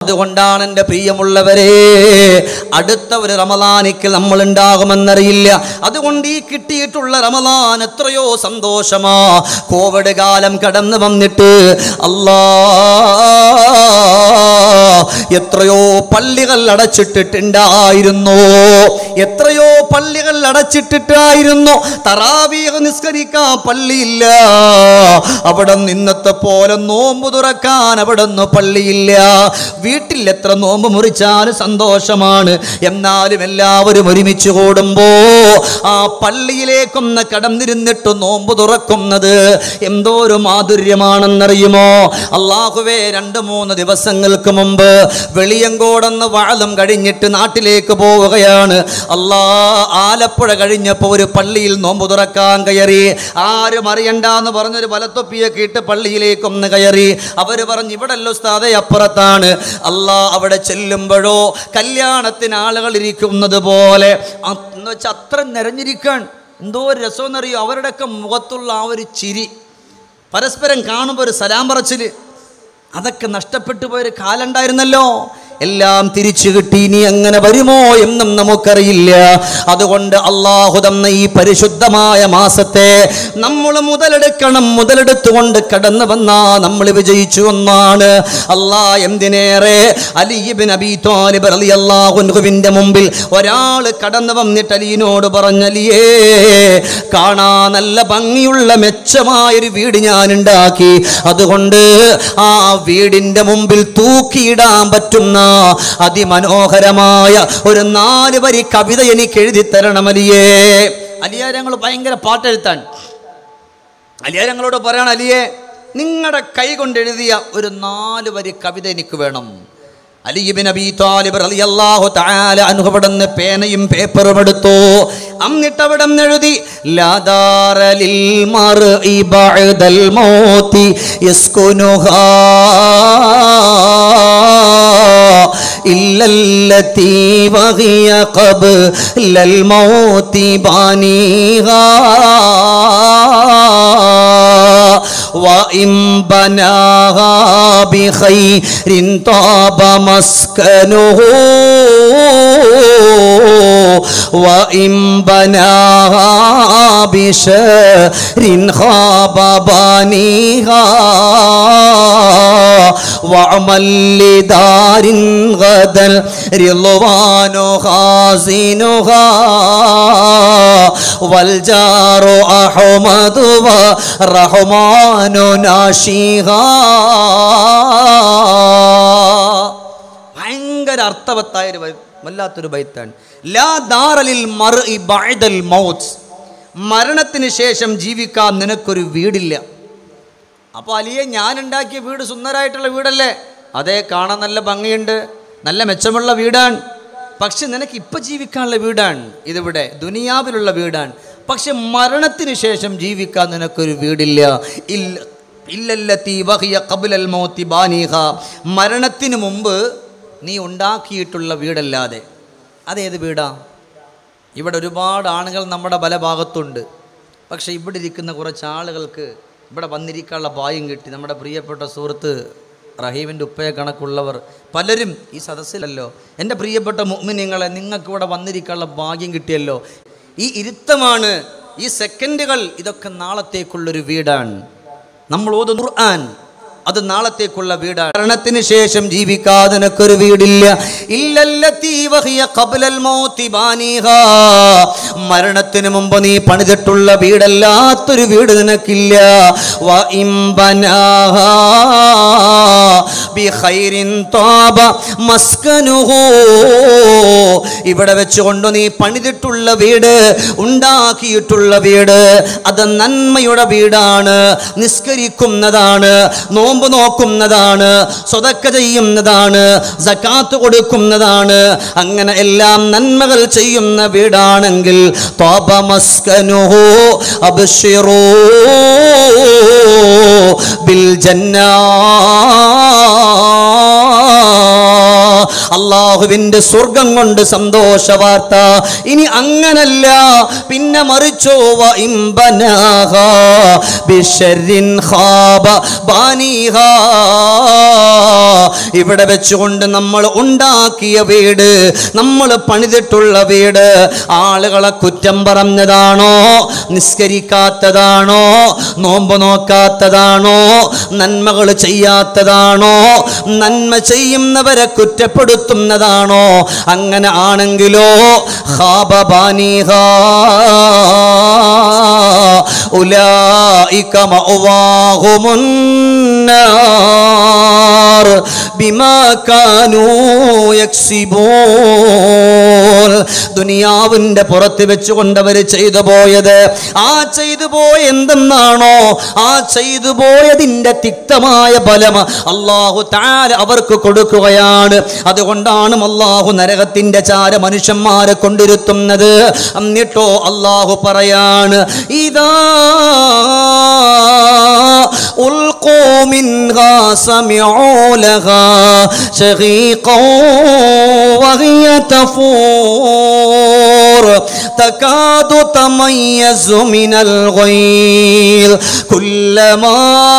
അതുകൊണ്ടാണ് എൻ്റെ പ്രിയമുള്ളവരെ അടുത്ത ഒരു റമദാനിക്ക് നമ്മൾ ഉണ്ടാകുമെന്നറിയില്ല അതുകൊണ്ട് ഈ കിട്ടിയിട്ടുള്ള റമദാൻ എത്രയോ സന്തോഷമാ കോവിഡ് കാലം കടന്നു വന്നിട്ട് അല്ലാ എത്രയോ പള്ളികൾ അടച്ചിട്ടിട്ടുണ്ടായിരുന്നു എത്രയോ പള്ളികൾ അടച്ചിട്ടിട്ടായിരുന്നു തറാവീഹ് നിസ്കരിക്കാൻ പള്ളിയില്ല അവിടെ ഇന്നത്തെ പോലെ നോമ്പ് തുറക്കാൻ അവിടെ നിന്ന് പള്ളിയില്ല വീട്ടിൽ എത്ര നോമ്പ് മുറിച്ചാലും സന്തോഷമാണ് എന്നാലും എല്ലാവരും ഒരുമിച്ച് കൂടുമ്പോ ആ പള്ളിയിലേക്കൊന്ന് കടന്നിരുന്നിട്ട് നോമ്പ് തുറക്കുന്നത് എന്തോ ഒരു മാധുര്യമാണെന്നറിയുമോ അള്ളാഹുവേ രണ്ട് മൂന്ന് ദിവസങ്ങൾക്ക് മുമ്പ് വെളിയങ്കോടെന്ന് വാഴം കഴിഞ്ഞിട്ട് നാട്ടിലേക്ക് പോവുകയാണ് അല്ലാ ആലപ്പുഴ കഴിഞ്ഞപ്പോൾ ഒരു പള്ളിയിൽ നോമ്പ് തുറക്കാൻ കയറി ആരും അറിയണ്ടെന്ന് പറഞ്ഞൊരു വലത്തൊപ്പിയൊക്കെ ഇട്ട് പള്ളിയിലേക്കൊന്ന് കയറി അവർ പറഞ്ഞു ഇവിടല്ലോ സ്ഥാതെ അപ്പുറത്താണ് അല്ലാ അവിടെ ചെല്ലുമ്പോഴോ കല്യാണത്തിന് ആളുകൾ ഇരിക്കുന്നത് പോലെ അ- എന്ന് വെച്ചാൽ അത്ര നിറഞ്ഞിരിക്കാൻ എന്തോ ഒരു രസമെന്നറിയോ അവരുടെയൊക്കെ മുഖത്തുള്ള ആ ഒരു ചിരി പരസ്പരം കാണുമ്പോൾ ഒരു സലാം പറച്ചില് അതൊക്കെ നഷ്ടപ്പെട്ടു പോയൊരു കാലുണ്ടായിരുന്നല്ലോ എല്ലാം തിരിച്ചു കിട്ടി ഇനി അങ്ങനെ വരുമോ എന്നും നമുക്കറിയില്ല അതുകൊണ്ട് അള്ളാഹു തന്ന ഈ പരിശുദ്ധമായ മാസത്തെ നമ്മൾ മുതലെടുക്കണം മുതലെടുത്തുകൊണ്ട് കടന്നു വന്നാ നമ്മൾ വിജയിച്ചു ഒന്നാണ് അല്ലാ എന്തിനേറെ അലിബിൻ അബി താലിബ് അലി അള്ളാഹുവിൻ്റെ മുമ്പിൽ ഒരാൾ കടന്നു വന്നിട്ട് അലിയിനോട് പറഞ്ഞലിയേ കാണാ നല്ല ഭംഗിയുള്ള മെച്ചമായൊരു വീട് ഞാൻ ഉണ്ടാക്കി അതുകൊണ്ട് ആ വീടിന്റെ മുമ്പിൽ തൂക്കിയിടാൻ പറ്റുന്ന അതിമനോഹരമായ ഒരു നാല് വരി കവിത എനിക്ക് എഴുതി തരണം അലിയേ അലിയ ഞങ്ങൾ ഭയങ്കര പാട്ടെഴുത്താൻ അലിയ ഞങ്ങളോട് പറയണം അലിയെ നിങ്ങളുടെ കൈ കൊണ്ട് എഴുതിയ ഒരു നാല് വരി കവിത എനിക്ക് വേണം അലിബിൻ അബി താലിബ് റളിയല്ലാഹു തആല അൻഹു അവിടുന്ന് പേനയും പേപ്പറും എടുത്തു എന്നിട്ട് അവിടെ എഴുതി ലാദാറലിൽ മർഇ ബഅദൽ മൗതി യസ്കുനുഹാ ഇല്ലല്ലതി വഹിയ ഖബ്ലൽ മൗതി ബാനിഹാ وإن بناها بخير طاب مسكنه وإن بناها بشر خاب بانيها وعمل لدار غدا رضوان خازنها والجار أحمد ورحمن ناشيها ഭയങ്കര അർത്ഥവത്തായ ഒരു ബൈ- വല്ലാത്തൊരു ബൈത്താണ് ലാ ദാറലിൽ മർഇ ബഅദൽ മൗത്ത് മരണത്തിന് ശേഷം ജീവിക്കാൻ നിനക്കൊരു വീടില്ല അപ്പോൾ അലിയെ ഞാൻ ഉണ്ടാക്കിയ വീട് സുന്ദരമായിട്ടുള്ള വീടല്ലേ അതേ കാണാൻ നല്ല ഭംഗിയുണ്ട് നല്ല മെച്ചമുള്ള വീടാണ് പക്ഷെ നിനക്ക് ഇപ്പം ജീവിക്കാനുള്ള വീടാണ് ഇതിവിടെ ദുനിയാവിലുള്ള വീടാണ് പക്ഷെ മരണത്തിന് ശേഷം ജീവിക്കാൻ നിനക്കൊരു വീടില്ല ഇല്ല ഇല്ലല്ലത്തി വഹിയ കബുലൽ മൗത്തി ബാനീഹ മരണത്തിന് മുമ്പ് നീ ഉണ്ടാക്കിയിട്ടുള്ള വീടല്ലാതെ അതേത് വീടാ ഇവിടെ ഒരുപാട് ആളുകൾ നമ്മുടെ പല ഭാഗത്തുണ്ട് പക്ഷെ ഇവിടെ ഇരിക്കുന്ന കുറച്ച് ആളുകൾക്ക് ഇവിടെ വന്നിരിക്കാനുള്ള ഭാഗ്യം കിട്ടി നമ്മുടെ പ്രിയപ്പെട്ട സുഹൃത്ത് റഹീമിൻ്റെ ഉപ്പയെ കണക്കുള്ളവർ പലരും ഈ സദസ്സിലല്ലോ എൻ്റെ പ്രിയപ്പെട്ട മുഅ്മിനീങ്ങളെ നിങ്ങൾക്ക് ഇവിടെ വന്നിരിക്കാനുള്ള ഭാഗ്യം കിട്ടിയല്ലോ ഈ ഇരുത്തമാണ് ഈ സെക്കൻഡുകൾ ഇതൊക്കെ നാളത്തേക്കുള്ളൊരു വീടാണ് നമ്മൾ ഓതുന്ന ഖുർആൻ അത് നാളത്തേക്കുള്ള വീടാണ് മരണത്തിന് ശേഷം ജീവിക്കാതെ നിനക്കൊരു വീടില്ല ഇല്ലല്ലത്തി വഹിയ ഖബ്ലൽ മൗതി ബാനിഹാ മരണത്തിന് മുമ്പ് നീ പണിതിട്ടുള്ള വീടല്ലാത്തൊരു വീട് നിനക്കില്ല വ ഇംബനാഹാ ബിഖൈരിൻ താബ മസ്കനുഹു ഇവിടെ വെച്ചുകൊണ്ട് നീ പണിതിട്ടുള്ള വീട് ഉണ്ടാക്കിയിട്ടുള്ള വീട് അത് നന്മയുടെ വീടാണ് നിസ്കരിക്കുന്നതാണ് നോമ്പ് നോക്കുന്നതാണ് സ്വതക്ക ചെയ്യുന്നതാണ് സക്കാത്ത് കൊടുക്കുന്നതാണ് അങ്ങനെ എല്ലാം നന്മകൾ ചെയ്യുന്ന വീടാണെങ്കിൽ തോപ മസ്കനുഹു അബ്ശിറൂ ബിൽ ജന്നാ അള്ളാഹുവിന്റെ സ്വർഗം കൊണ്ട് സന്തോഷ വാർത്ത ഇനി അങ്ങനല്ല പിന്നെ മറിച്ചോ വ ഇംബനാഹ ബിശരിൻ ഖാബ ബാനിഹാ ഇവിടെ വെച്ചുകൊണ്ട് നമ്മൾ ഉണ്ടാക്കിയ വീട് നമ്മൾ പണിതിട്ടുള്ള വീട് ആളുകളെ കുറ്റം പറഞ്ഞതാണോ നിസ്കരിക്കാത്തതാണോ നോമ്പ് നോക്കാത്തതാണോ നന്മകൾ ചെയ്യാത്തതാണോ നന്മ ചെയ്യുന്നവരെ കുറ്റപ്പെടുത്തുന്നതാണോ അങ്ങനെ ആണെങ്കിലോ ഖാബബാനിഹാ ഉലായിക മഅവാഹുമുന്നാർ ബിമാ കാനൂ യക്സിബൂൻ ദുനിയാവിന്റെ പുറത്ത് വെച്ചുകൊണ്ട് അവർ ചെയ്തു പോയത് ആ ചെയ്തു പോയ എന്തെന്നാണോ ആ ചെയ്തു പോയതിന്റെ തിക്തമായ ഫലം അള്ളാഹു താര അവർക്ക് കൊടുക്കുകയാണ് അതുകൊണ്ടാണ് അള്ളാഹു നരകത്തിന്റെ ചാര മനുഷ്യന്മാരെ കൊണ്ടിരുത്തുന്നത് എന്നിട്ടോ അള്ളാഹു പറയാണ് ഇതാ ألقوا منها سمعوا لها شغيقا وهي تفور تكاد تميز من الغيظ كلما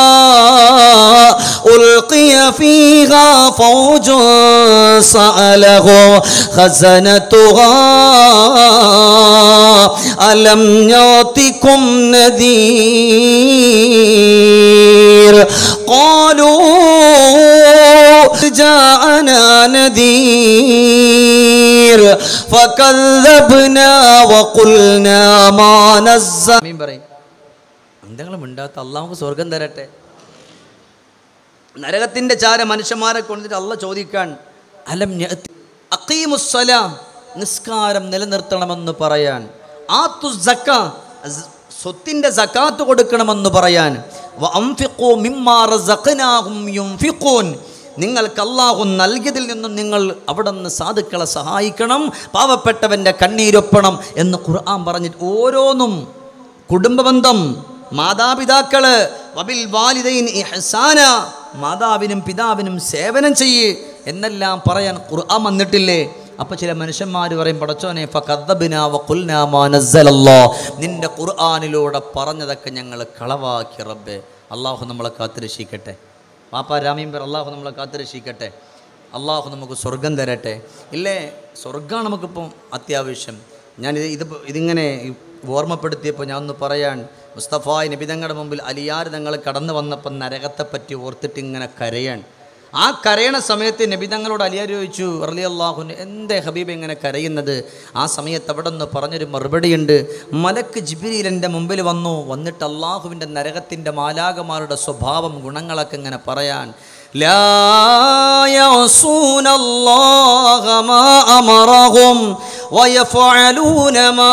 ألقي فيها فوج سألهم خزنتها ألم يأتكم نذير قالوا جاءنا نذير فكذبنا وقلنا ما نزل മീൻ പറയും എന്തെങ്കിലും മിണ്ടാത്ത അള്ളാഹ് സ്വർഗം തരട്ടെ നരകത്തിന്റെ ചാര മനുഷ്യന്മാരെ കൊണ്ടിട്ട് അല്ല ചോദിക്കാൻ അലം യഅതി അക്കീമുസ്സലാം നിസ്കാരം നിലനിർത്തണമെന്ന് പറയാൻ ആത്തു സക്ക സ്വത്തിൻ്റെ സക്കാത്ത് കൊടുക്കണമെന്ന് പറയാൻ വ അംഫിഖൂ മിമ്മാ റസഖ്നാഹും യുംഫിഖൂൻ നിങ്ങൾക്ക് അള്ളാഹു നൽകിയതിൽ നിന്നും നിങ്ങൾ അവിടെ നിന്ന് സാധുക്കളെ സഹായിക്കണം പാവപ്പെട്ടവൻ്റെ കണ്ണീരൊപ്പണം എന്ന് ഖുർആൻ പറഞ്ഞിട്ട് ഓരോന്നും കുടുംബബന്ധം മാതാപിതാക്കള് വബിൽ വാലിദൈൻ ഇഹ്സാന മാതാവിനും പിതാവിനും സേവനം ചെയ്യ് എന്നെല്ലാം പറയാൻ ഖുർആൻ വന്നിട്ടില്ലേ അപ്പൊ ചില മനുഷ്യന്മാർ പറയും പടച്ചോനെ ഫഖദ്ദബ്നാ വഖുൽനാ മാ നസ്സലല്ലാ നിന്റെ ഖുർആനിലൂടെ പറഞ്ഞതൊക്കെ ഞങ്ങൾ കളവാക്കി റബ്ബേ അള്ളാഹു നമ്മളെ കാത്തുരക്ഷിക്കട്ടെ പാപ്പ രാമീമ്പർ അള്ളാഹു നമ്മളെ കാത്തുരക്ഷിക്കട്ടെ അള്ളാഹു നമുക്ക് സ്വർഗം തരട്ടെ ഇല്ലേ സ്വർഗമാണ് നമുക്കിപ്പം അത്യാവശ്യം ഞാൻ ഇത് ഇത് ഇതിങ്ങനെ ഓർമ്മപ്പെടുത്തിയപ്പോൾ ഞാൻ ഒന്ന് പറയാൻ മുസ്തഫായ് നബിതങ്ങളുടെ മുമ്പിൽ അലിയാർ തങ്ങൾ കടന്നു വന്നപ്പോൾ നരകത്തെപ്പറ്റി ഓർത്തിട്ട് ഇങ്ങനെ കരയാൻ ആ കരയണ സമയത്ത് നബിതങ്ങളോട് അലിയാർ ചോദിച്ചു അറലി അള്ളാഹുന് എന്തേ ഹബീബ് ഇങ്ങനെ കരയുന്നത് ആ സമയത്ത് അവിടെ നിന്ന് പറഞ്ഞൊരു മറുപടിയുണ്ട് മലക്ക് ജിബിരിയിൽ എൻ്റെ മുമ്പിൽ വന്നു വന്നിട്ട് അള്ളാഹുവിൻ്റെ നരകത്തിൻ്റെ മാലാകമാരുടെ സ്വഭാവം ഗുണങ്ങളൊക്കെ ഇങ്ങനെ പറയാൻ لا يعصون الله ما أمرهم ويفعلون ما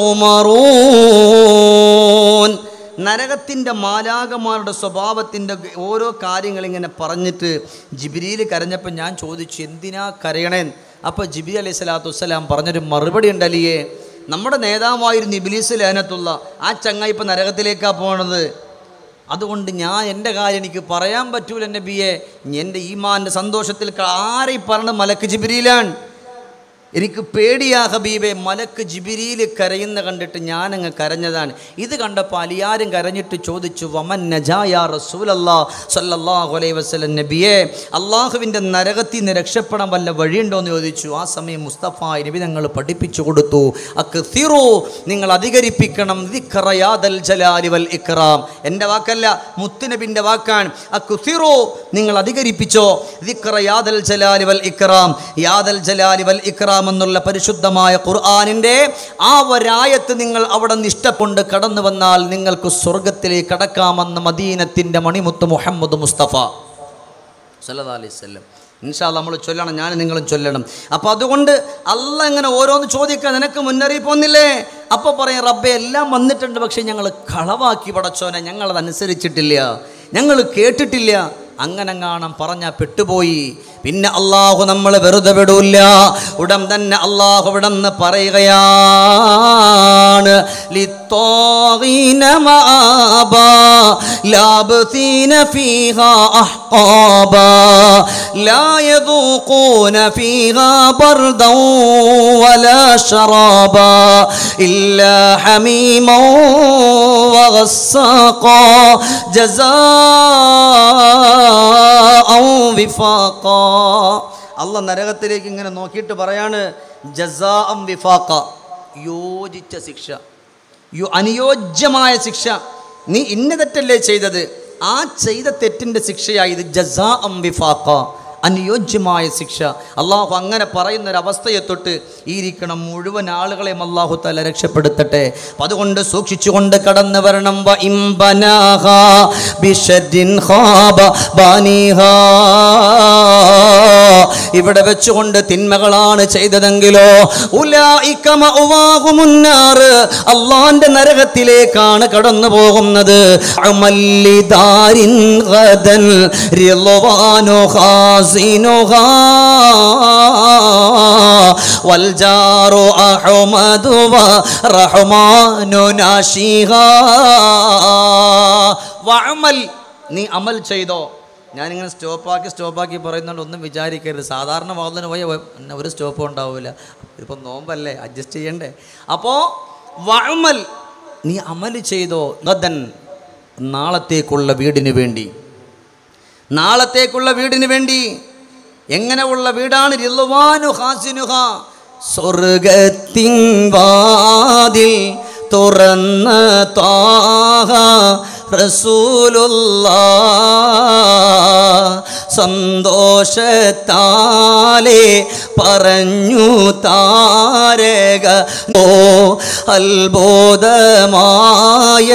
يؤمرون നരകത്തിൻ്റെ മാലാകമാരുടെ സ്വഭാവത്തിൻ്റെ ഓരോ കാര്യങ്ങൾ ഇങ്ങനെ പറഞ്ഞിട്ട് ജിബിരിയിൽ കരഞ്ഞപ്പോൾ ഞാൻ ചോദിച്ചു എന്തിനാ കരയണേ അപ്പോൾ ജിബിരി അലൈഹി സ്വലാത്തു വസ്സലാം പറഞ്ഞൊരു മറുപടി ഉണ്ടല്ലേ നമ്മുടെ നേതാവായിരുന്നു ഇബിലീസ് ലേനത്തുള്ള ആ ചങ്ങ ഇപ്പം നരകത്തിലേക്കാണ് പോണത് അതുകൊണ്ട് ഞാൻ എൻ്റെ കാര്യം എനിക്ക് പറയാൻ പറ്റൂല എൻ്റെ ബിയെ എൻ്റെ ഈമാൻ്റെ സന്തോഷത്തിൽ ക- ആരെ പറഞ്ഞ മലക്ക് ജിബിരിയിലാണ് എനിക്ക് പേടിയാ ഹബീബെ മലക്ക് ജിബിരിയിൽ കരയുന്ന കണ്ടിട്ട് ഞാനങ്ങ് കരഞ്ഞതാണ് ഇത് കണ്ടപ്പോൾ അലിയാരും കരഞ്ഞിട്ട് ചോദിച്ചു വമൻ നജായ റസൂലല്ലാ സല്ലല്ലാഹു അലൈഹി വസല്ലം നബിയെ അള്ളാഹുവിൻ്റെ നരകത്തിൽ നിന്ന് രക്ഷപ്പെടാൻ വല്ല വഴിയുണ്ടോ എന്ന് ചോദിച്ചു ആ സമയം മുസ്തഫ നബി ഞങ്ങൾ പഠിപ്പിച്ചു കൊടുത്തു അക്സിറു നിങ്ങൾ അധികരിപ്പിക്കണം ദിക്റ യാദൽ ജലാലി വൽ ഇക്റാം എൻ്റെ വാക്കല്ല മുത്തുനബിൻ്റെ വാക്കാണ് അക്സിറു നിങ്ങൾ അധികരിപ്പിച്ചോ ദിക്റ യാദൽ ജലാലി വൽ ഇക്റാം യാദൽ ജലാലി വൽ ഇക്റാം എന്നുള്ള പരിശുദ്ധമായ ഖുർആാനിൻ്റെ ആ ഒരായത്ത് നിങ്ങൾ അവിടെ നിന്ന് ഇഷ്ടപ്പെട്ട് കടന്നു വന്നാൽ നിങ്ങൾക്ക് സ്വർഗത്തിലേക്ക് കടക്കാമെന്ന് മദീനത്തിൻ്റെ മണിമുത്ത് മുഹമ്മദ് മുസ്തഫ സല്ലല്ലാഹു അലൈഹി വസല്ലം ഇൻഷാ നമ്മൾ ചൊല്ലണം ഞാൻ നിങ്ങളും ചൊല്ലണം അപ്പോൾ അതുകൊണ്ട് അല്ല ഇങ്ങനെ ഓരോന്ന് ചോദിക്കാൻ നിനക്ക് മുന്നറിയിപ്പ് വന്നില്ലേ അപ്പോൾ പറയും റബ്ബെ എല്ലാം വന്നിട്ടുണ്ട് പക്ഷേ ഞങ്ങൾ കളവാക്കി പടച്ചോനെ ഞങ്ങളത് അനുസരിച്ചിട്ടില്ല ഞങ്ങൾ കേട്ടിട്ടില്ല അങ്ങനെ കാണാൻ പറഞ്ഞ പെട്ടുപോയി പിന്നെ അള്ളാഹു നമ്മൾ വെറുതെ വിടൂല്ല ഉടൻ തന്നെ അള്ളാഹു ഇവിടെ നിന്ന് പറയുകയാണ് للطاغين مآبا لابثين فيها أحقابا لا يذوقون فيها بردا ولا شرابا إلا حميما وغساقا جزاء ജസാഅൻ വിഫാഖാ അല്ല നരകത്തിലേക്ക് ഇങ്ങനെ നോക്കിയിട്ട് പറയാണ് ജസാഅം വിഫാഖ യോജിച്ച ശിക്ഷ യോ അനുയോജ്യമായ ശിക്ഷ നീ ഇന്ന തെറ്റല്ലേ ചെയ്തത് ആ ചെയ്ത തെറ്റിൻ്റെ ശിക്ഷയായി ഇത് ജസാ അം വിഫാഖ അനുയോജ്യമായ ശിക്ഷ അള്ളാഹു അങ്ങനെ പറയുന്ന ഒരു അവസ്ഥയെ തൊട്ട് ഈ ഇരിക്കണം മുഴുവൻ ആളുകളെയും അള്ളാഹു തല രക്ഷപ്പെടുത്തട്ടെ അപ്പം അതുകൊണ്ട് സൂക്ഷിച്ചുകൊണ്ട് കടന്നു വരണം വ ഇംബനാഹ ബിശരിൻ ഖാബ ബാനിഹാ ഇവിടെ വെച്ചുകൊണ്ട് തിന്മകളാണ് ചെയ്തതെങ്കിലോ ഉലായിക മഅവാഹുമുന്നാറ് അള്ളാന്റെ നരകത്തിലേക്കാണ് കടന്നു പോകുന്നത് അമല്ലിദാരിൻ ഗദൻ റിളവാനു ഖാസിനുഹാ വൽജാറു അഹ്മദു വ റഹ്മാനു നാശിഹാ വഅമൽ നീ അമൽ ചെയ്തോ ഞാനിങ്ങനെ സ്റ്റോപ്പാക്കി സ്റ്റോപ്പാക്കി പറയുന്നുണ്ട് ഒന്നും വിചാരിക്കരുത് സാധാരണ വാതിന് പോയ പിന്നെ ഒരു സ്റ്റോപ്പും ഉണ്ടാവില്ല ഇപ്പം നോമ്പല്ലേ അഡ്ജസ്റ്റ് ചെയ്യണ്ടേ അപ്പോൾ വഅമൽ നീ അമൽ ചെയ്തോ ഗദൻ നാളത്തേക്കുള്ള വീടിന് വേണ്ടി നാളത്തേക്കുള്ള വീടിന് വേണ്ടി എങ്ങനെയുള്ള വീടാണ് റിളുവാനു ഹാസിനുഹ സ്വർഗത്തിൻ വാതിൽ തുറന്ന ത്വാഹ റസൂലുള്ള സന്തോഷത്താലെ പറഞ്ഞു താരക ഓ അത്ഭുതമായ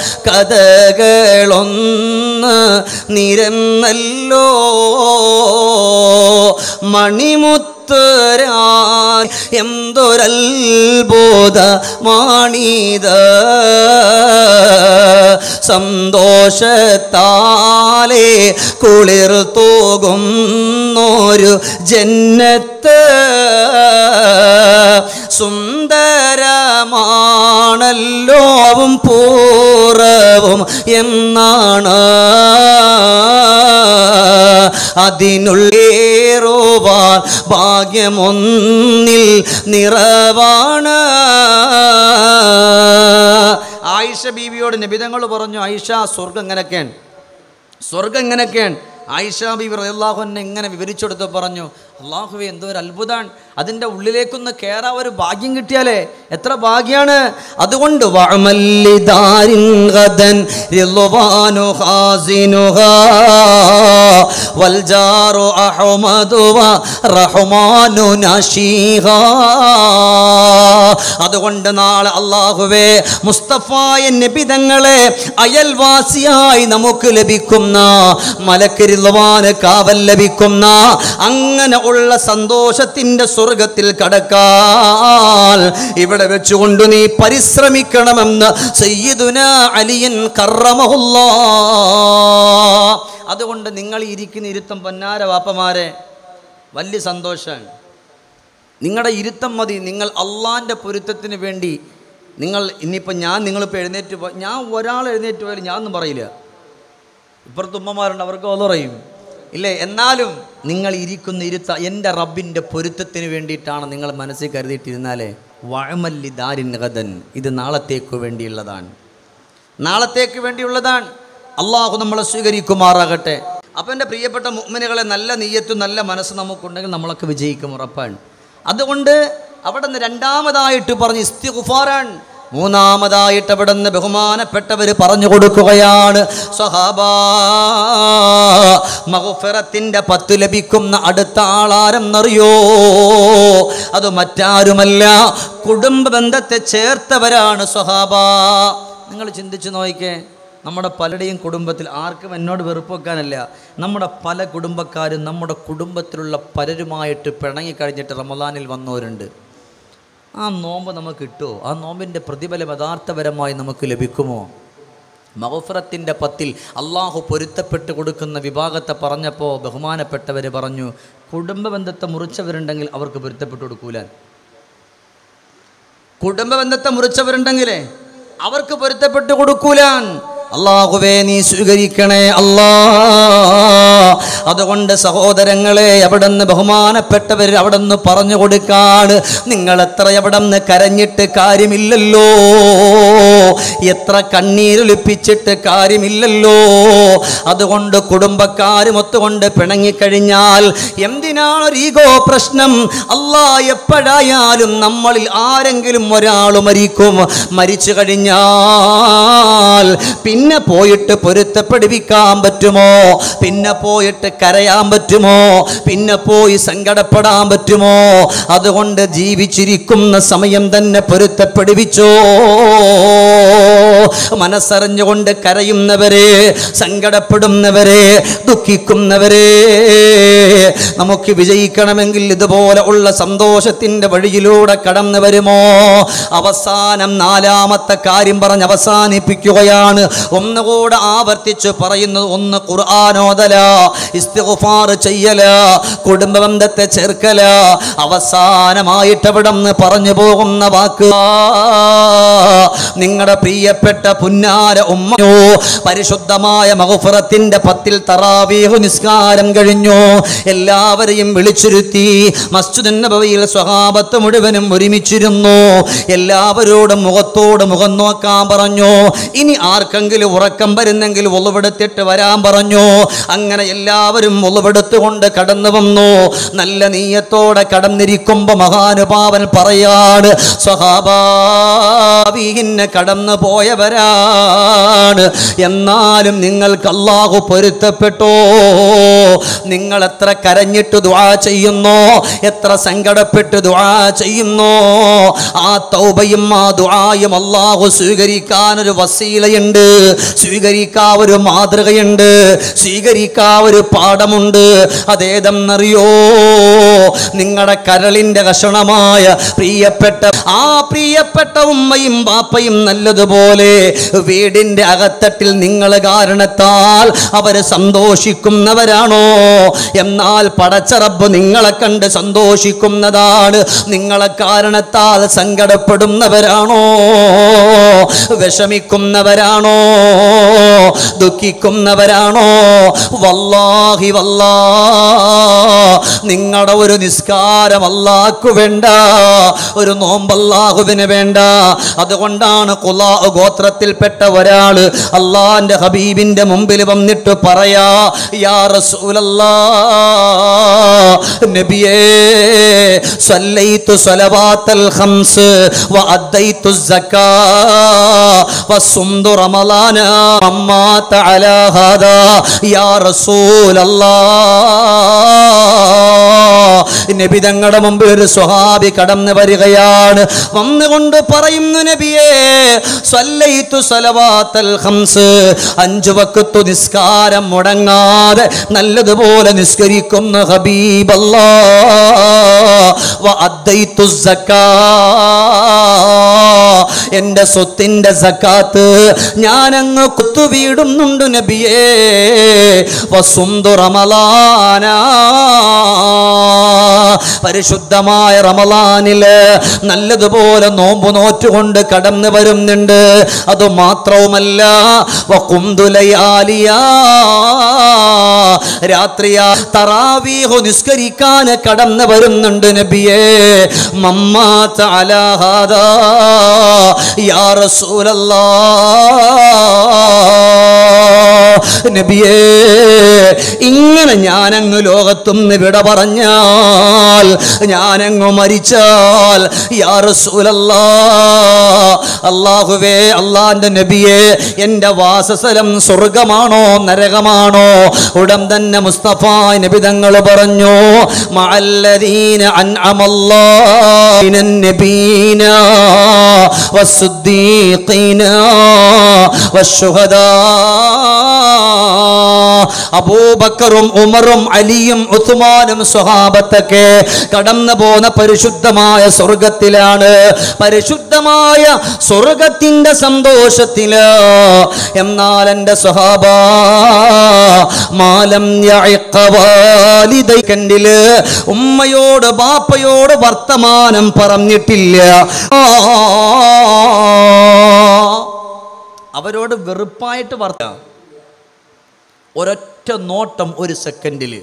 കഥകളൊന്ന് നിരന്നല്ലോ മണിമുത്തരാൻ എന്തൊരത്ഭുതമാണിത് സന്തോഷത്താലെ കുളിർ തോകുന്നൊരു ജന്നത്ത് സുന്ദരമാണല്ലോവും പൂറവും എന്നാണ് അതിനുള്ളേറുവാൻ ഭാഗ്യമൊന്നിൽ നിറവാണ് ആയിഷ ബീവിയോട് നിബിതങ്ങൾ പറഞ്ഞു ആയിഷ സ്വർഗം എങ്ങനെയൊക്കെയാണ് സ്വർഗം എങ്ങനെയൊക്കെയാണ് ആയിഷ ബീവി റളിയല്ലാഹു അൻഹ ഇങ്ങനെ വിവരിച്ചു കൊടുത്ത് പറഞ്ഞു അള്ളാഹുവെ എന്തോ ഒരു അത്ഭുതമാണ് അതിൻ്റെ ഉള്ളിലേക്കൊന്ന് കയറാൻ ഒരു ഭാഗ്യം കിട്ടിയാലേ എത്ര ഭാഗ്യാണ് അതുകൊണ്ട് വഅമല്ലിദാരിൻ ഗദൻ റിളുവാനു ഖാസിനുഹാ വൽജാറു അഹ്മദു വ റഹ്മാനു നശീഹാ അതുകൊണ്ട് നാളെ അള്ളാഹുവേ മുസ്തഫായ നബിതങ്ങളെ അയൽവാസിയായി നമുക്ക് ലഭിക്കുന്ന മലക്കരിൽവാന് കാവൽ ലഭിക്കുന്ന അങ്ങനെ ഉള്ള സന്തോഷത്തിന്റെ സ്വർഗത്തിൽ കടക്കാൻ ഇവിടെ വെച്ചുകൊണ്ട് നീ പരിശ്രമിക്കണമെന്ന് സയ്യിദുന അലിയൻ കറമഹുല്ലാ അതുകൊണ്ട് നിങ്ങൾ ഈ ഇരിക്കുന്ന ഇരുത്തം പൊന്നാര വാപ്പമാരെ വലിയ സന്തോഷമാണ് നിങ്ങളുടെ ഇരുത്തം മതി നിങ്ങൾ അള്ളാൻ്റെ പൊരുത്തത്തിന് വേണ്ടി നിങ്ങൾ ഇനിയിപ്പോൾ ഞാൻ നിങ്ങളിപ്പോൾ എഴുന്നേറ്റ് പോ ഞാൻ ഒരാൾ എഴുന്നേറ്റ് പോയാലും ഞാൻ ഒന്നും പറയില്ല ഇപ്പുറത്ത് ഉമ്മമാരുണ്ട് അവർക്ക് അത് പറയും ഇല്ലേ എന്നാലും നിങ്ങൾ ഇരിക്കുന്ന ഇരുത്ത എൻ്റെ റബ്ബിൻ്റെ പൊരുത്തത്തിന് വേണ്ടിയിട്ടാണ് നിങ്ങൾ മനസ്സിൽ കരുതിയിട്ടിരുന്നാലേ വഴമല്ലി ദാരിൻ ഗദൻ ഇത് നാളത്തേക്ക് വേണ്ടിയുള്ളതാണ് നാളത്തേക്ക് വേണ്ടിയുള്ളതാണ് അള്ളാഹു നമ്മളെ സ്വീകരിക്കുമാറാകട്ടെ അപ്പം എൻ്റെ പ്രിയപ്പെട്ട മുഅ്മിനുകളെ നല്ല നീയത്തും നല്ല മനസ്സ് നമുക്കുണ്ടെങ്കിൽ നമ്മളൊക്കെ വിജയിക്കും ഉറപ്പാണ് അതുകൊണ്ട് അവിടെ നിന്ന് രണ്ടാമതായിട്ട് പറഞ്ഞ് ഇസ്തിഗുഫാറാണ് മൂന്നാമതായിട്ട് അവിടെ നിന്ന് ബഹുമാനപ്പെട്ടവർ പറഞ്ഞു കൊടുക്കുകയാണ് സ്വഹാബാ മഹുഫിറത്തിൻ്റെ പത്ത് ലഭിക്കുന്ന അടുത്ത ആളാരെന്നറിയോ അത് മറ്റാരുമല്ല കുടുംബ ബന്ധത്തെ ചേർത്തവരാണ് സ്വഹാബ നിങ്ങൾ ചിന്തിച്ചു നോക്കിക്കേ നമ്മുടെ പലരുടെയും കുടുംബത്തിൽ ആർക്കും എന്നോട് വെറുപ്പ് വെക്കാനല്ല നമ്മുടെ പല കുടുംബക്കാരും നമ്മുടെ കുടുംബത്തിലുള്ള പലരുമായിട്ട് പിണങ്ങിക്കഴിഞ്ഞിട്ട് റമദാനിൽ വന്നവരുണ്ട് ആ നോമ്പ് നമുക്ക് കിട്ടുമോ ആ നോമ്പിൻ്റെ പ്രതിഫലം യഥാർത്ഥപരമായി നമുക്ക് ലഭിക്കുമോ മഹഫറത്തിൻ്റെ പത്തിൽ അള്ളാഹു പൊരുത്തപ്പെട്ട് കൊടുക്കുന്ന വിഭാഗത്തെ പറഞ്ഞപ്പോൾ ബഹുമാനപ്പെട്ടവർ പറഞ്ഞു കുടുംബ ബന്ധത്തെ മുറിച്ചവരുണ്ടെങ്കിൽ അവർക്ക് പൊരുത്തപ്പെട്ട് കൊടുക്കൂല കുടുംബ ബന്ധത്തെ മുറിച്ചവരുണ്ടെങ്കിലേ അവർക്ക് പൊരുത്തപ്പെട്ട് കൊടുക്കൂലാൻ അള്ളാഹുവേ നീ സ്വീകരിക്കണേ അല്ലാ അതുകൊണ്ട് സഹോദരങ്ങളെ അവിടുന്ന് ബഹുമാനപ്പെട്ടവർ അവിടുന്ന് പറഞ്ഞു കൊടുക്കാണ് നിങ്ങൾ എത്ര അവിടുന്ന് കരഞ്ഞിട്ട് കാര്യമില്ലല്ലോ എത്ര കണ്ണീരൊലിപ്പിച്ചിട്ട് കാര്യമില്ലല്ലോ അതുകൊണ്ട് കുടുംബക്കാരും ഒത്തുകൊണ്ട് പിണങ്ങിക്കഴിഞ്ഞാൽ എന്തിനാണ് ഒരു ഈഗോ പ്രശ്നം അല്ലാ എപ്പോഴായാലും നമ്മളിൽ ആരെങ്കിലും ഒരാൾ മരിക്കും മരിച്ചു കഴിഞ്ഞാൽ പിന്നെ പോയിട്ട് പൊരുത്തപ്പെടുവിക്കാൻ പറ്റുമോ പിന്നെ പോയിട്ട് കരയാൻ പറ്റുമോ പിന്നെ പോയി സങ്കടപ്പെടാൻ പറ്റുമോ അതുകൊണ്ട് ജീവിച്ചിരിക്കുന്ന സമയം തന്നെ പൊരുത്തപ്പെടുവിച്ചോ മനസ്സറിഞ്ഞുകൊണ്ട് കരയുന്നവരെ സങ്കടപ്പെടുന്നവരെ ദുഃഖിക്കുന്നവരെ നമുക്ക് വിജയിക്കണമെങ്കിൽ ഇതുപോലെ ഉള്ള സന്തോഷത്തിന്റെ വഴിയിലൂടെ കടന്നു വരുമോ അവസാനം നാലാമത്തെ കാര്യം പറഞ്ഞ് അവസാനിപ്പിക്കുകയാണ് ഒന്നുകൂടെ ആവർത്തിച്ച് പറയുന്നത് ഒന്ന് ഖുർആാനോദല ഇസ്തിഗ്ഫാർ ചെയ്യല കുടുംബ ബന്ധത്തെ ചേർക്കല അവസാനമായിട്ട് അവിടെ നിന്ന് പറഞ്ഞു പോകുന്ന വാക്ക് നിങ്ങളുടെ പ്രിയപ്പെട്ട പുന്നാര ഉമ്മയോ പരിശുദ്ധമായ മഹഫുറത്തിന്റെ പത്തിൽ തറാവീഹു നിസ്കാരം കഴിഞ്ഞു എല്ലാവരെയും വിളിച്ചിരുത്തി മസ്ജിദ് നബവിയിൽ സ്വഹാബത്ത് മുഴുവനും ഒരുമിച്ചിരുന്നു എല്ലാവരോടും മുഖത്തോട് മുഖം നോക്കാൻ പറഞ്ഞു ഇനി ആർക്കെങ്കിലും ഉറക്കം വരുന്നെങ്കിൽ ഒളിവെടുത്തിട്ട് വരാൻ പറഞ്ഞു അങ്ങനെ എല്ലാവരും ഒളിവെടുത്തുകൊണ്ട് കടന്നു വന്നു നല്ല നീയത്തോടെ കടന്നിരിക്കുമ്പോ മഹാനുഭാവൻ പറയാണ് സ്വഹാബാവിഹിന്നെ കടന്നു പോയവരാണ് എന്നാലും നിങ്ങൾക്ക് അള്ളാഹു പൊരുത്തപ്പെട്ടോ നിങ്ങൾ എത്ര കരഞ്ഞിട്ട് ദുആ ചെയ്യുന്നോ എത്ര സങ്കടപ്പെട്ട് ദുആ ചെയ്യുന്നോ ആ തൗബയും ആ ദുആയും അള്ളാഹു സ്വീകരിക്കാൻ ഒരു വസീലയുണ്ട് സ്വീകരിക്കാൻ ഒരു മാതൃകയുണ്ട് സ്വീകരിക്കാൻ ഒരു പാഠമുണ്ട് അതേതെന്നറിയോ നിങ്ങളുടെ കരളിന്റെ കഷണമായ പ്രിയപ്പെട്ട ആ പ്രിയപ്പെട്ട ഉമ്മയും ബാപ്പയും നല്ലതുപോലെ വീടിന്റെ അകത്തട്ടിൽ നിങ്ങൾ കാരണത്താൽ അവര് സന്തോഷിക്കുന്നവരാണോ എന്നാൽ പടച്ചറബ് നിങ്ങളെ കണ്ട് സന്തോഷിക്കുന്നതാണ് നിങ്ങളെ കാരണത്താൽ സങ്കടപ്പെടുന്നവരാണോ വിഷമിക്കുന്നവരാണോ ദുഃഖിക്കുന്നവരാണോ വല്ലാഹി വല്ലാ നിങ്ങളുടെ ഒരു നിസ്കാരം അല്ലാഹു വേണ്ട ഒരു നോമ്പല്ലാഹുവിന് വേണ്ട അതുകൊണ്ടാണ് കുലാ ഗോത്രത്തിൽപ്പെട്ട ഒരാള് അള്ളാന്റെ ഹബീബിന്റെ മുമ്പിൽ വന്നിട്ട് പറയാ യാ റസൂലല്ലാ നബിയേ സല്ലൈതു സ്വലവാത്തൽ ഖംസ് വഅദ്ദൈതു الزكاة وصمت رمضان مات على هذا يا رسول الله നബി തങ്ങളുടെ മുമ്പിൽ ഒരു സ്വഹാബി കടന്നു വരികയാണ് വന്നുകൊണ്ട് പറയുന്നു നബിയേ സ്വല്ലൈതു സ്വലവാത്തൽ ഖംസ് അഞ്ചു വക്കത്തു നിസ്കാരം മുടങ്ങാതെ നല്ലതുപോലെ നിസ്കരിക്കുന്ന ഹബീബല്ലാ വഅദ്ദൈതു സക്കാ എന്റെ സ്വത്തിന്റെ സക്കാത്ത് ഞാനങ്ങ് കുത്തുവീടുന്നുണ്ട് നബിയേ വസുന്തു റമലാന പരിശുദ്ധമായ റമലാനില് നല്ലതുപോലെ നോമ്പ് നോറ്റുകൊണ്ട് കടന്നു വരുന്നുണ്ട് അത് മാത്രവുമല്ല വകുന്തുലയാലിയ രാത്രിയാ തറാവീഹു നിസ്കരിക്കാൻ കടന്നു വരുന്നുണ്ട് നബിയേ മമ്മാത്ത അലാഹാദാ യാ റസൂലല്ലാ നബിയേ ഇങ്ങനെ ഞാനങ്ങ് ലോകത്തുനിന്ന് വിട പറഞ്ഞാൽ ഞാനങ്ങ് മരിച്ചാൽ യാ റസൂലല്ലാ അള്ളാഹുവേ അള്ളാന്റെ നബിയെ എൻ്റെ വാസസ്ഥലം സ്വർഗമാണോ നരകമാണോ ഉടൻ തന്നെ മുസ്തഫ നബി തങ്ങൾ പറഞ്ഞു മഅല്ലദീന അൻഅമല്ലാഹു മിനൻ നബീന വസ്സുദ്ദീഖീന വശുഹദാ അബൂബക്കറും ഉമറും അലിയും ഉസ്മാനും സ്വഹാബത്തൊക്കെ കടന്നു പോന്ന പരിശുദ്ധമായ സ്വർഗത്തിലാണ് പരിശുദ്ധമായ സ്വർഗത്തിന്റെ സന്തോഷത്തില് എന്നാൽ എൻ്റെ സ്വഹാബ മാലം കണ്ടില് ഉമ്മയോട് ബാപ്പയോട് വർത്തമാനം പറഞ്ഞിട്ടില്ല അവരോട് വെറുപ്പായിട്ട് വർത്ത ഒരൊറ്റ നോട്ടം ഒരു സെക്കൻഡിൽ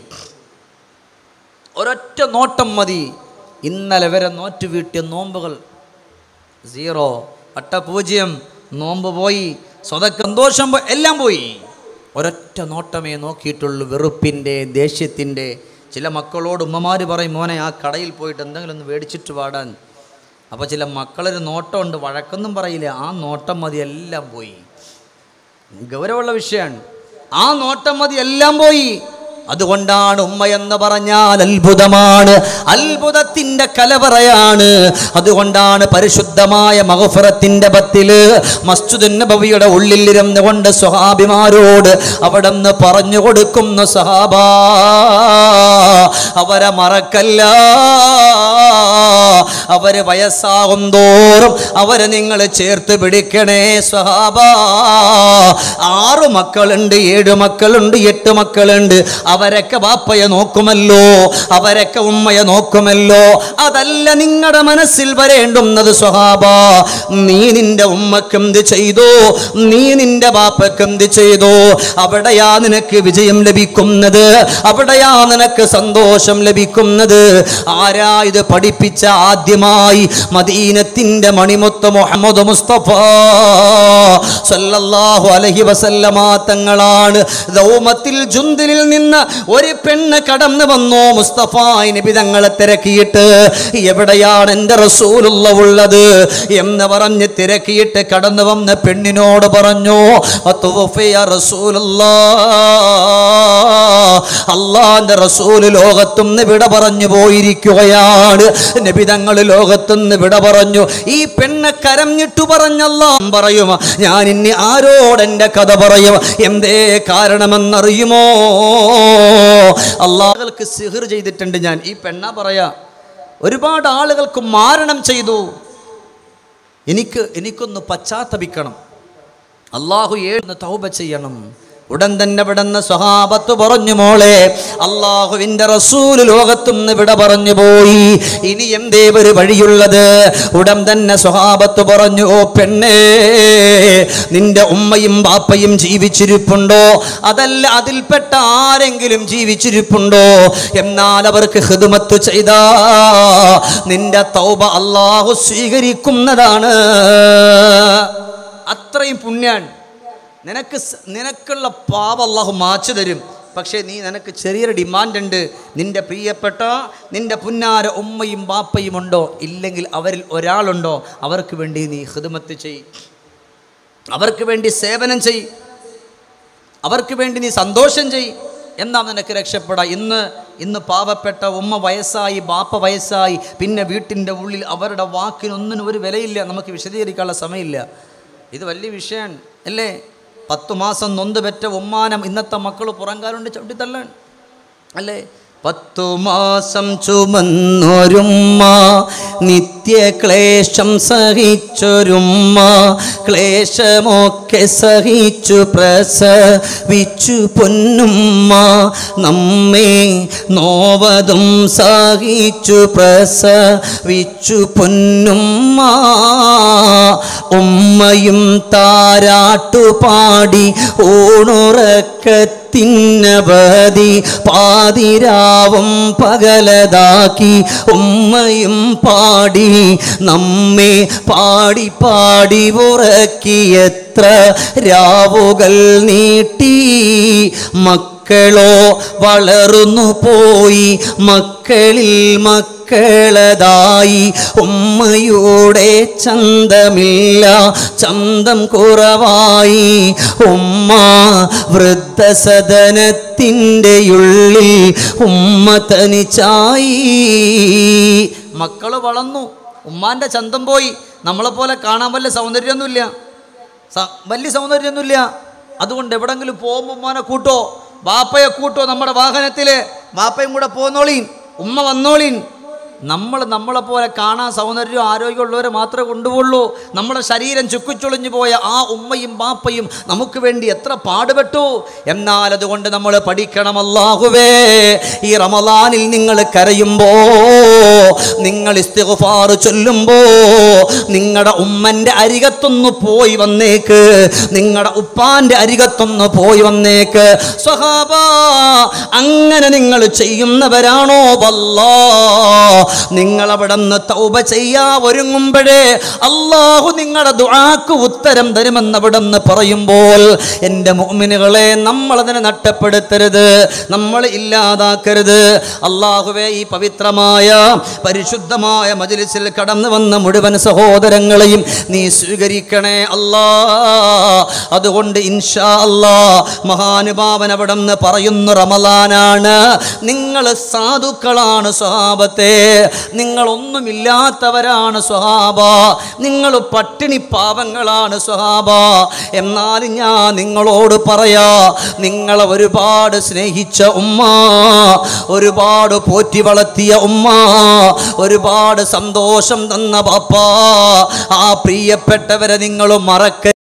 ഒരൊറ്റ നോട്ടം മതി ഇന്നലെ വരെ നോറ്റ് വീട്ടിയ നോമ്പുകൾ സീറോ അട്ട പൂജ്യം നോമ്പ് പോയി സ്വതക്ക സന്തോഷം പോ- എല്ലാം പോയി ഒരൊറ്റ നോട്ടമേ നോക്കിയിട്ടുള്ളൂ വെറുപ്പിൻ്റെ ദേഷ്യത്തിൻ്റെ ചില മക്കളോട് ഉമ്മമാർ പറയും മോനെ ആ കടയിൽ പോയിട്ട് എന്തെങ്കിലും ഒന്ന് മേടിച്ചിട്ട് പാടാൻ അപ്പോൾ ചില മക്കളൊരു നോട്ടമുണ്ട് വഴക്കൊന്നും പറയില്ല ആ നോട്ടം മതി എല്ലാം പോയി ഗൗരവമുള്ള വിഷയമാണ് ആ നോട്ടം മതി എല്ലാം പോയി അതുകൊണ്ടാണ് ഉമ്മ എന്ന് പറഞ്ഞാൽ അത്ഭുതമാണ് അത്ഭുതത്തിന്റെ കലവറയാണ് അതുകൊണ്ടാണ് പരിശുദ്ധമായ മഹഫറത്തിന്റെ പത്തില് മസ്ജിദ് നബവിയുടെ ഉള്ളിലിരുന്ന് കൊണ്ട് സ്വഹാബിമാരോട് അവിടെ നിന്ന് പറഞ്ഞു കൊടുക്കുന്നു സഹാബ അവരെ മറക്കല്ല അവര് വയസ്സാകും തോറും അവരെ നിങ്ങൾ ചേർത്ത് പിടിക്കണേ സ്വഹാബ ആറു മക്കളുണ്ട് ഏഴ് മക്കളുണ്ട് എട്ട് മക്കളുണ്ട് അവരൊക്കെ ബാപ്പയെ നോക്കുമല്ലോ അവരൊക്കെ ഉമ്മയെ നോക്കുമല്ലോ അതല്ല നിങ്ങളുടെ മനസ്സിൽ വരേണ്ടുന്നത് സ്വഹാബ നീ നിന്റെ ഉമ്മക്ക് എന്ത് ചെയ്തോ നീ നിന്റെ ബാപ്പക്ക് എന്ത് ചെയ്തോ അവിടെയാ നിനക്ക് വിജയം ലഭിക്കുന്നത് അവിടെയാ നിനക്ക് സന്തോഷം ലഭിക്കുന്നത് ആരാ ഇത് പഠിപ്പിച്ച ആദ്യമായി മദീനത്തിന്റെ മണിമുത്ത് മുഹമ്മദ് മുസ്തഫ സല്ലല്ലാഹു അലൈഹി വസല്ലമ തങ്ങളാണ് ദൗമത്തിൽ ജുന്തിലിൽ നിന്ന് ഒരു പെണ്ണ് കടന്നു വന്നു മുസ്തഫ നബി തങ്ങളെ തിരക്കിയിട്ട് എവിടെയാണ് എൻ്റെ റസൂലുള്ള ഉള്ളത് എന്ന് പറഞ്ഞ് തിരക്കിയിട്ട് കടന്നു വന്ന പെണ്ണിനോട് പറഞ്ഞു "അത്തുവഫിയ റസൂലുള്ളാ അള്ളാന്റെ റസൂല് ലോകത്തുനിന്ന് വിട പറഞ്ഞു പോയിരിക്കുകയാണ് നബിതങ്ങൾ ലോകത്തുനിന്ന് വിട പറഞ്ഞു ഈ പെണ്ണ് കരഞ്ഞിട്ടു പറഞ്ഞല്ല പറയും ഞാൻ ഇനി ആരോടെന്റെ കഥ പറയും എന്തേ കാരണമെന്നറിയുമോ അള്ളാഹുകൾക്ക് സിഹിർ ചെയ്തിട്ടുണ്ട് ഞാൻ ഈ പെണ്ണ പറയാ ഒരുപാട് ആളുകൾക്ക് മാരണം ചെയ്തു എനിക്ക് എനിക്കൊന്ന് പശ്ചാത്തപിക്കണം അള്ളാഹു ഏഴുന്ന് തൗബ ചെയ്യണം ഉടൻ തന്നെ വിടുന്ന സ്വഹാബത്ത് പറഞ്ഞു മോളെ അള്ളാഹുവിന്റെ റസൂല് ലോകത്തുനിന്ന് വിട പറഞ്ഞു പോയി ഇനി എന്തേ ഒരു വഴിയുള്ളത് ഉടൻ തന്നെ സ്വഹാബത്ത് പറഞ്ഞു ഓ പെണ്ണേ നിന്റെ ഉമ്മയും ബാപ്പയും ജീവിച്ചിരിപ്പുണ്ടോ അതല്ല അതിൽപ്പെട്ട ആരെങ്കിലും ജീവിച്ചിരിപ്പുണ്ടോ എന്നാൽ അവർക്ക് ഹിദുമത്ത് ചെയ്താ നിന്റെ തൗബ അള്ളാഹു സ്വീകരിക്കുന്നതാണ് അത്രയും പുണ്യാണ് നിനക്ക് സ- നിനക്കുള്ള പാപ അള്ളാഹു മാച്ചു തരും പക്ഷേ നീ നിനക്ക് ചെറിയൊരു ഡിമാൻഡ് ഉണ്ട് നിന്റെ പ്രിയപ്പെട്ട നിന്റെ പുന്നാര ഉമ്മയും ബാപ്പയും ഉണ്ടോ ഇല്ലെങ്കിൽ അവരിൽ ഒരാളുണ്ടോ അവർക്ക് വേണ്ടി നീ ഹിദമത്ത് ചെയ് അവർക്ക് വേണ്ടി സേവനം ചെയ് അവർക്ക് വേണ്ടി നീ സന്തോഷം ചെയ് എന്നാ നിനക്ക് രക്ഷപ്പെടാം ഇന്ന് ഇന്ന് പാവപ്പെട്ട ഉമ്മ വയസ്സായി ബാപ്പ വയസ്സായി പിന്നെ വീട്ടിൻ്റെ ഉള്ളിൽ അവരുടെ വാക്കിനൊന്നിനും ഒരു വിലയില്ല നമുക്ക് വിശദീകരിക്കാനുള്ള സമയമില്ല ഇത് വലിയ വിഷയമാണ് അല്ലേ പത്തു മാസം നൊന്ത് പെറ്റ ഉമ്മാനം ഇന്നത്തെ മക്കൾ പുറംകാലുണ്ട് ചവിട്ടിത്തള്ളാൻ അല്ലേ പത്തു മാസം ചുമന്നൊരുമ്മ നിത്യക്ലേശം സഹിച്ചൊരുമ്മ ക്ലേശമൊക്കെ സഹിച്ചു പ്രസവിച്ചു പൊന്നുമ്മ നമ്മെ നോവതും സഹിച്ചു പ്രസവിച്ചു പൊന്നുമ്മ ഉമ്മയും താരാട്ടുപാടി ഊണുറക്കത്തിനവധി പാതിരാവും പകലതാക്കി ഉമ്മയും പാടി നമ്മെ പാടി പാടി ഉറക്കിയെത്ര രാവുകൾ നീട്ടി മക്കളോ വളർന്നു പോയി മക്കളിൽ മക്കളതായി ഉമ്മയുടെ ചന്തമില്ല ചന്തം കുറവായി ഉമ്മ വൃദ്ധസദനത്തിൻ്റെ ഉള്ളിൽ ഉമ്മ തനിച്ചായി മക്കള് വളർന്നു ഉമ്മാന്റെ ചന്തം പോയി നമ്മളെപ്പോലെ കാണാൻ വല്ല സൗന്ദര്യമൊന്നുമില്ല സ- വലിയ സൗന്ദര്യമൊന്നുമില്ല അതുകൊണ്ട് എവിടെങ്കിലും പോകുമ്പോൾ ഉമ്മാനെ കൂട്ടോ ബാപ്പയെ കൂട്ടോ നമ്മുടെ വാഹനത്തിൽ ബാപ്പയും കൂടെ പോന്നോളീൻ ഉമ്മ വന്നോളീൻ നമ്മൾ നമ്മളെ പോലെ കാണാൻ സൗന്ദര്യവും ആരോഗ്യമുള്ളവരെ മാത്രമേ കൊണ്ടുപോകുള്ളൂ നമ്മുടെ ശരീരം ചുക്കുചുളിഞ്ഞു പോയ ആ ഉമ്മയും ബാപ്പയും നമുക്ക് വേണ്ടി എത്ര പാടുപെട്ടു എന്നാൽ അതുകൊണ്ട് നമ്മൾ പഠിക്കണം അല്ലാഹുവേ ഈ റമദാനിൽ നിങ്ങൾ കരയുമ്പോ നിങ്ങൾ ഇസ്തിഗ്ഫാർ ചൊല്ലുമ്പോ നിങ്ങളുടെ ഉമ്മന്റെ അരികത്തൊന്ന് പോയി വന്നേക്ക് നിങ്ങളുടെ ഉപ്പാന്റെ അരികത്തൊന്ന് പോയി വന്നേക്ക് സ്വഹാബ അങ്ങനെ നിങ്ങൾ ചെയ്യുന്നവരാണോ വല്ലാ നിങ്ങൾ അവിടെ നിന്ന് തൗബ ചെയ്യാ ഒരുങ്ങുമ്പോഴേ അള്ളാഹു നിങ്ങളുടെ ദുആക്ക് ഉത്തരം തരുമെന്ന് അവിടെ നിന്ന് പറയുമ്പോൾ എൻ്റെ മോമിനുകളെ നമ്മളതിനെ നഷ്ടപ്പെടുത്തരുത് നമ്മൾ ഇല്ലാതാക്കരുത് അള്ളാഹുവെ ഈ പവിത്രമായ പരിശുദ്ധമായ മജ്ലിസിൽ കടന്നു വന്ന മുഴുവൻ സഹോദരങ്ങളെയും നീ സ്വീകരിക്കണേ അല്ലാ അതുകൊണ്ട് ഇൻഷാ അല്ലാ മഹാനുഭാവൻ അവിടെ നിന്ന് പറയുന്നു റമലാനാണ് നിങ്ങൾ സാധുക്കളാണ് സ്വഹാബത്തെ നിങ്ങളൊന്നുമില്ലാത്തവരാണ് സ്വഹാബ നിങ്ങൾ പട്ടിണി പാവങ്ങളാണ് സ്വഹാബ എന്നാൽ ഞാൻ നിങ്ങളോട് പറയാ നിങ്ങളെ ഒരുപാട് സ്നേഹിച്ച ഉമ്മ ഒരുപാട് പോറ്റി വളർത്തിയ ഉമ്മ ഒരുപാട് സന്തോഷം തന്ന പാപ്പ ആ പ്രിയപ്പെട്ടവരെ നിങ്ങൾ മറക്ക